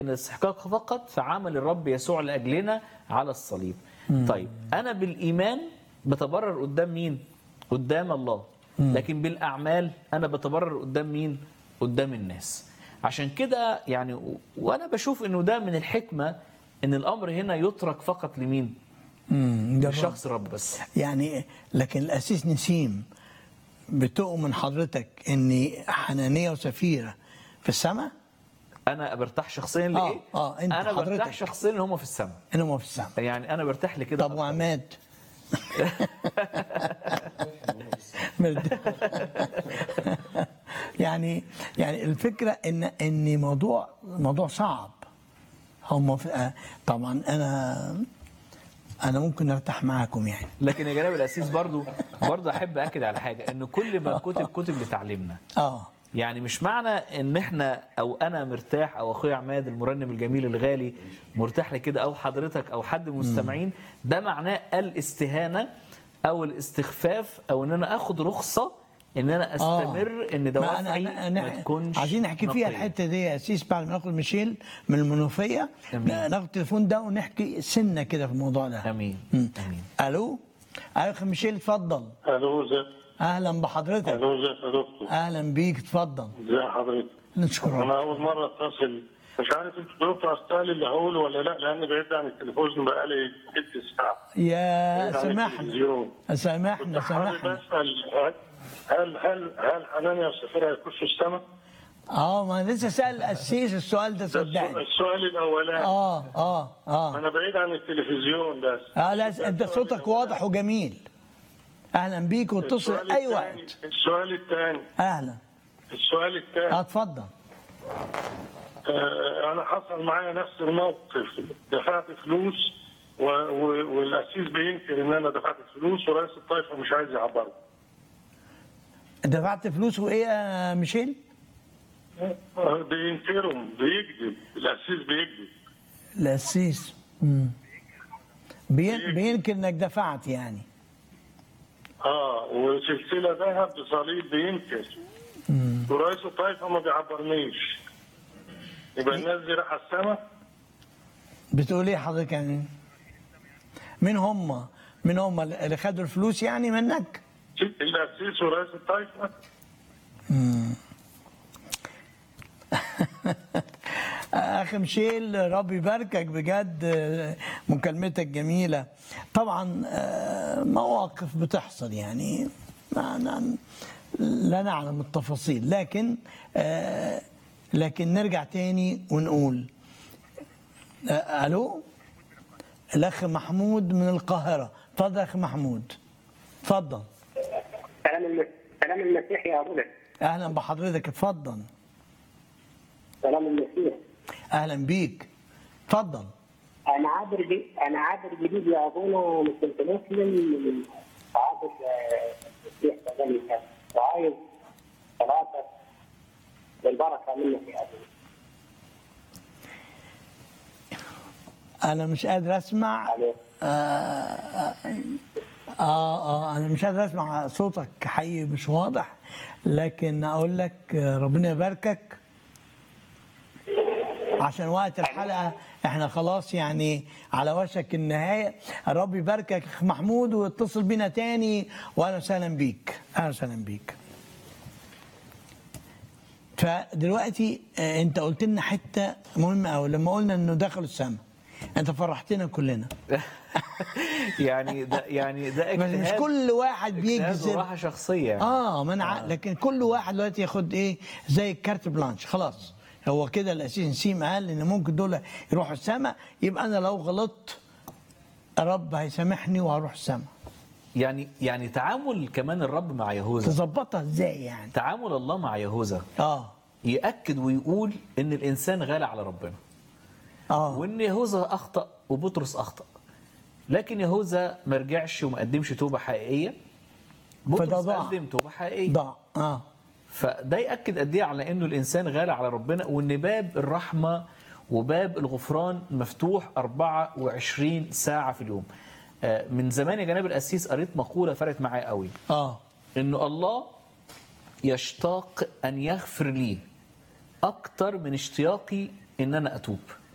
الاستحقاق فقط في عمل الرب يسوع لاجلنا على الصليب طيب انا بالايمان بتبرر قدام مين قدام الله لكن بالاعمال انا بتبرر قدام مين قدام الناس عشان كده يعني و- وانا بشوف انه ده من الحكمه ان الامر هنا يترك فقط لمين امم ده الرب. لشخص رب بس يعني لكن الاسيس نسيم بتؤمن حضرتك ان حنانيه وسفيره في السماء انا برتاح شخصيا لايه آه، أنت انا برتاح حضرتك. شخصيا ان هم في السماء انهم في السماء يعني انا برتاح لكده طب وعماد مرد- يعني يعني الفكره ان ان موضوع موضوع صعب هم في آه، طبعا انا انا ممكن ارتاح معاكم يعني لكن يا جناب الاسيس برضو برضو احب اكد على حاجه ان كل ما كتب كتب لتعليمنا اه يعني مش معنى ان احنا او انا مرتاح او اخويا عماد المرنم الجميل الغالي مرتاح لكده او حضرتك او حد من المستمعين ده معناه الاستهانه او الاستخفاف او ان انا اخد رخصه ان انا استمر ان ما دوافعي أنا- ما أنا- تكونش عايزين نحكي فيها نقية. الحته دي يا اسيس بعد ما ناخد ميشيل من المنوفيه أمين. ناخد التليفون ده ونحكي سنه كده في الموضوع ده امين مم. امين الو ايوه أخي ميشيل اتفضل الو ازيك اهلا بحضرتك الو ازيك يا دكتور اهلا بيك اتفضل ازي حضرتك نشكر انا ربنا اول مره اتصل مش عارف انت دكتور استاهل اللي هقوله ولا لا لان بعيد عن التليفون بقالي ست ساعات يا بعيد عن سامحنا التلفزيون. سامحنا كنت حابب سامحنا اسال هل هل هل حنانيا وسفيرة هيخشوا السماء؟ اه ما أنا لسه سال القسيس السؤال ده ده السؤال- صدقني السؤال الاولاني اه اه اه انا بعيد عن التلفزيون بس اه لا انت صوتك واضح وجميل اهلا بيك واتصل السؤال اي الثاني- وقت السؤال الثاني اهلا السؤال اه الثاني اتفضل آه، انا حصل معايا نفس الموقف دفعت فلوس و... و... والاسيس بينكر ان انا دفعت فلوس ورئيس الطائفه مش عايز يعبره دفعت فلوس وايه يا ميشيل؟ آه، بينكرهم بيكذب الاسيس بيكذب القسيس مم. بين بينكر انك دفعت يعني اه وسلسله ذهب بصليب بينكر ورئيس الطائفه ما بيعبرنيش يبقى الناس دي رايحه السما بتقول ايه حضرتك يعني؟ مين هم؟ مين هم اللي خدوا الفلوس يعني منك؟ الاسيس ورئيس الطائفه اخي مشيل ربي يباركك بجد مكالمتك جميله طبعا آه، مواقف بتحصل يعني ما ما- لا نعلم التفاصيل لكن آه، لكن نرجع تاني ونقول آه، الو الاخ محمود من القاهره اتفضل يا اخي محمود اتفضل سلام المسيح سلام المسيح يا ابونا اهلا بحضرتك اتفضل سلام المسيح اهلا بيك اتفضل انا عابر جديد انا عابر جديد يا ابونا مش كنت مسلم عابر آه، المسيح كذلك وعايز ثلاثه بالبركه منك يا ابونا انا مش قادر اسمع عليك. آه آه أنا مش قادر أسمع صوتك حقيقي مش واضح لكن أقول لك آه، ربنا يباركك عشان وقت الحلقة احنا خلاص يعني على وشك النهاية الرب يباركك يا أخ محمود واتصل بينا تاني وأهلا وسهلا بيك أهلا وسهلا بيك فدلوقتي آه، انت قلت لنا حته مهمه قوي لما قلنا انه دخلوا السماء انت فرحتنا كلنا يعني ده يعني ده بس مش اجتهاد كل واحد اجتهاد بيجذب وراحه شخصيه يعني. اه ما انا ع- لكن كل واحد دلوقتي ياخد ايه زي الكارت بلانش خلاص هو كده الاسيس نسيم قال ان ممكن دول يروحوا السماء يبقى انا لو غلطت الرب هيسامحني وهروح السماء يعني يعني تعامل كمان الرب مع يهوذا تظبطها ازاي يعني تعامل الله مع يهوذا اه يأكد ويقول ان الانسان غالي على ربنا اه وان يهوذا اخطا وبطرس اخطا لكن يهوذا ما رجعش وما قدمش توبه حقيقيه فده بطرس ضاع. قدم توبه حقيقيه ضاع اه فده ياكد قد ايه على انه الانسان غالي على ربنا وان باب الرحمه وباب الغفران مفتوح 24 ساعه في اليوم آه، من زمان يا جناب القسيس قريت مقوله فرقت معايا قوي اه انه الله يشتاق ان يغفر لي اكتر من اشتياقي ان انا اتوب